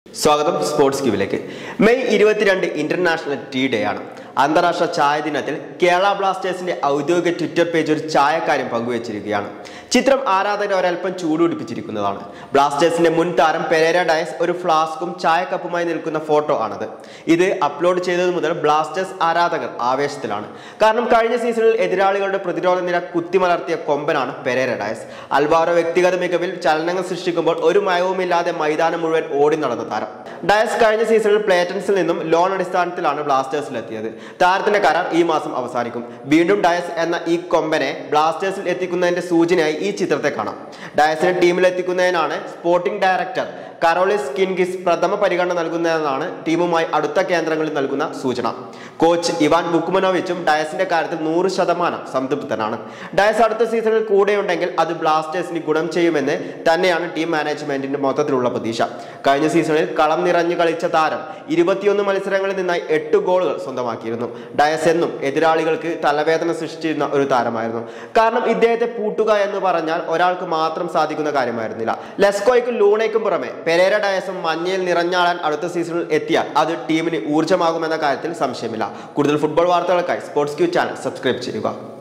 സ്വാഗതം സ്പോർട്സ് ക്യൂവിലേക്ക് മെയ് ഇരുപത്തിരണ്ട് ഇന്റർനാഷണൽ ടീ ഡേ ആണ് അന്താരാഷ്ട്ര ചായ ദിനത്തിൽ കേരള ബ്ലാസ്റ്റേഴ്സിന്റെ ഔദ്യോഗിക ട്വിറ്റർ പേജ് ഒരു ചായക്കാര്യം പങ്കുവച്ചിരിക്കുകയാണ് ചിത്രം ആരാധകരെ ഒരൽപ്പം ചൂടുപിടിപ്പിച്ചിരിക്കുന്നതാണ് ബ്ലാസ്റ്റേഴ്സിന്റെ മുൻ താരം പെരേര ഡയസ് ഒരു ഫ്ലാസ്കും ചായക്കപ്പുമായി നിൽക്കുന്ന ഫോട്ടോ ആണത് ഇത് അപ്ലോഡ് ചെയ്തത് മുതൽ ബ്ലാസ്റ്റേഴ്സ് ആരാധകർ ആവേശത്തിലാണ് കാരണം കഴിഞ്ഞ സീസണിൽ എതിരാളികളുടെ പ്രതിരോധ നിര കുത്തിമലർത്തിയ കൊമ്പനാണ് പെരേര ഡയസ് അൽവാറോ വ്യക്തിഗത മികവിൽ ചലനങ്ങൾ സൃഷ്ടിക്കുമ്പോൾ ഒരു മയവുമില്ലാതെ മൈതാനം മുഴുവൻ ഓടി നടന്ന താരം ഡയസ് കഴിഞ്ഞ സീസണിൽ പ്ലേറ്റൻസിൽ നിന്നും ലോൺ അടിസ്ഥാനത്തിലാണ് ബ്ലാസ്റ്റേഴ്സിലെത്തിയത് താരത്തിന്റെ കരാർ ഈ മാസം അവസാനിക്കും വീണ്ടും ഡയസ് എന്ന ഈ കൊമ്പനെ ബ്ലാസ്റ്റേഴ്സിൽ എത്തിക്കുന്നതിന്റെ സൂചനയായി ഈ ചിത്രത്തെ കാണാം ഡയസിനെ ടീമിൽ എത്തിക്കുന്നതിനാണ് സ്പോർട്ടിംഗ് ഡയറക്ടർ കറോളിസ് കിൻഗിസ് പ്രഥമ പരിഗണന നൽകുന്നതെന്നാണ് ടീമുമായി അടുത്ത കേന്ദ്രങ്ങളിൽ നൽകുന്ന സൂചന കോച്ച് ഇവാൻ ബുക്കുമനോവിച്ചും ഡയസിന്റെ കാര്യത്തിൽ നൂറ് ശതമാനം സംതൃപ്തനാണ് ഡയസ് അടുത്ത സീസണിൽ കൂടെയുണ്ടെങ്കിൽ അത് ബ്ലാസ്റ്റേഴ്സിന് ഗുണം ചെയ്യുമെന്ന് തന്നെയാണ് ടീം മാനേജ്മെന്റിന്റെ മൊത്തത്തിലുള്ള പ്രതീക്ഷ കഴിഞ്ഞ സീസണിൽ കളം നിറഞ്ഞു കളിച്ച താരം ഇരുപത്തിയൊന്ന് മത്സരങ്ങളിൽ നിന്നായി എട്ട് ഗോളുകൾ സ്വന്തമാക്കിയിരുന്നു ഡയസ് എന്നും എതിരാളികൾക്ക് തലവേദന സൃഷ്ടിച്ചിരുന്ന ഒരു താരമായിരുന്നു കാരണം ഇദ്ദേഹത്തെ പൂട്ടുക എന്ന് പറഞ്ഞാൽ ഒരാൾക്ക് മാത്രം സാധിക്കുന്ന കാര്യമായിരുന്നില്ല ലെസ്കോയ്ക്കും ലൂണയ്ക്കും പുറമെ പെരേര ഡയസും മഞ്ഞയിൽ നിറഞ്ഞാടാൻ അടുത്ത സീസണിൽ എത്തിയാൽ അത് ടീമിന് ഊർജ്ജമാകുമെന്ന കാര്യത്തിൽ സംശയമില്ല കൂടുതൽ ഫുട്ബോൾ വാർത്തകൾക്കായി സ്പോർട്സ് ക്യൂ ചാനൽ സബ്സ്ക്രൈബ് ചെയ്യുക